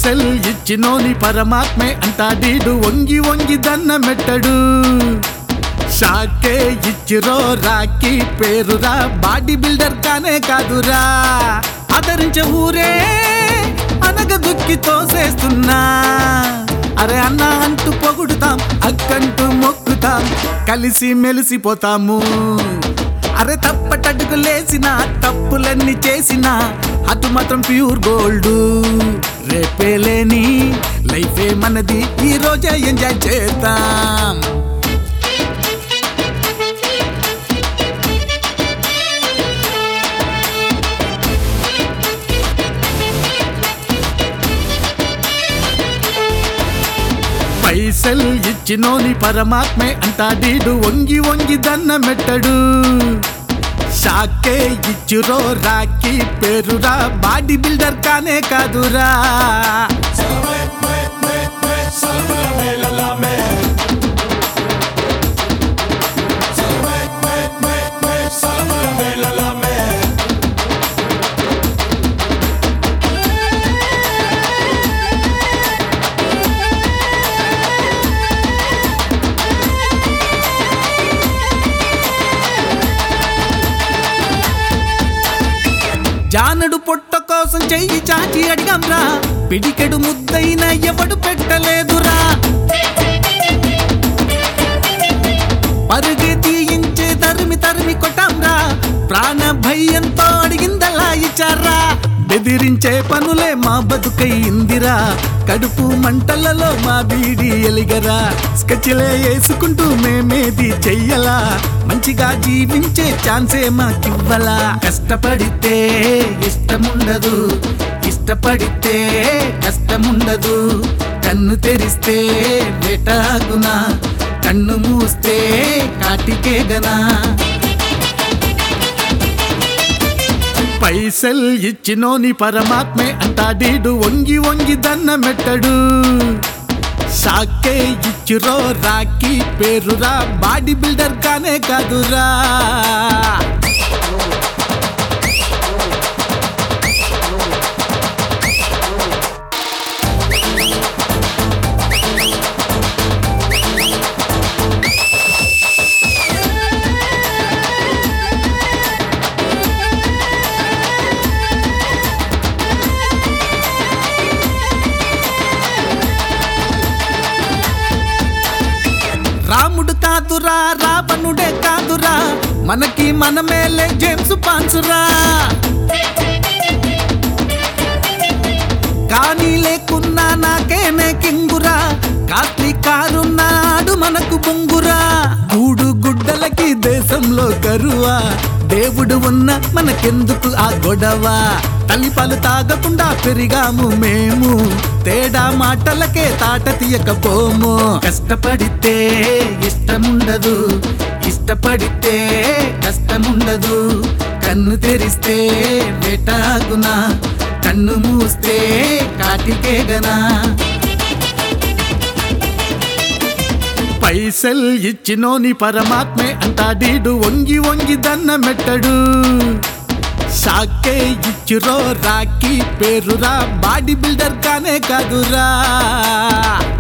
పైసల్ ఇచ్చినోని పరమాత్మే అంటాడీడు వంగి వంగి దన్న మెట్టడు షాకే ఇచ్చిరో రాకి పేరురా బాడీ బిల్డర్ కానే కాదురా ఆదరించే ఊరే అనగ దుక్కి తోసేస్తున్నా అరే అన్న అంటూ పొగుడుతాం అక్కంటూ మొక్కుతాం కలిసి మెలిసిపోతాము అరే తప్పటడుగు లేసిన తప్పులన్నీ చేసిన అటు మాత్రం ప్యూర్ గోల్డ్ రేపే లేని లైఫే మనది ఈ రోజే ఎంజాయ్ చేద్దాం పైసల్ ఇచ్చినోని పరమాత్మే అంటాడీడు వంగి వంగి దన్న మెట్టడు షాకే ఇచ్చురో రాకి పేరురా బాడీ బిల్డర్ కానే కాదురా జానడు పొట్ట కోసం చెయ్యి చాచి అడిగంరా పిడికెడు ముద్దైన ఎవడు పెట్టలేదురా పరుగే తీయించే తరిమి తరిమి కొట్టాంరా ప్రాణ భయంతో అడిగిందలా ఇచ్చారా బెదిరించే పనులే మా బతుకయిందిరా కడుపు మంటలలో మా బీడి ఎలిగరా స్కెచ్లే వేసుకుంటూ మేమేది చెయ్యలా మంచిగా జీవించే ఛాన్సే మాకివ్వలా కష్టపడితే ఇష్టముండదు ఇష్టపడితే కష్టముండదు కన్ను తెరిస్తే వేటాగునా కన్ను మూస్తే కాటికే గనా పైసల్ ఇచ్చినోని పరమాత్మే అంటాడీడు వంగి వంగి దన్న మెట్టడు షాకే ఇచ్చురో రాకి పేరురా బాడీ బిల్డర్ కానే కాదురా రాముడు కాదురా రావణుడే కాదురా మనకి మనమేలే జేమ్స్ పాన్సురా కానీ లేకున్నా నాకేనే కింగురా కాస్ట్లీ కారున్నాడు మనకు బొంగురా గూడు గుడ్డలకి దేశంలో కరువా దేవుడు ఉన్న మనకెందుకు ఆ గొడవ తల్లిపాలు తాగకుండా పెరిగాము మేము తేడా మాటలకే తాట తీయకపోము కష్టపడితే ఇష్టముండదు ఇష్టపడితే కష్టముండదు కన్ను తెరిస్తే వేటాగునా కన్ను మూస్తే కాటికే గనా పైసల్ ఇచ్చినోని పరమాత్మే అంటాడీడు వంగి వంగి దన్న మెట్టడు షాకే ఇచ్చురో రాకి పేరురా బాడీ బిల్డర్ కానే కాదురా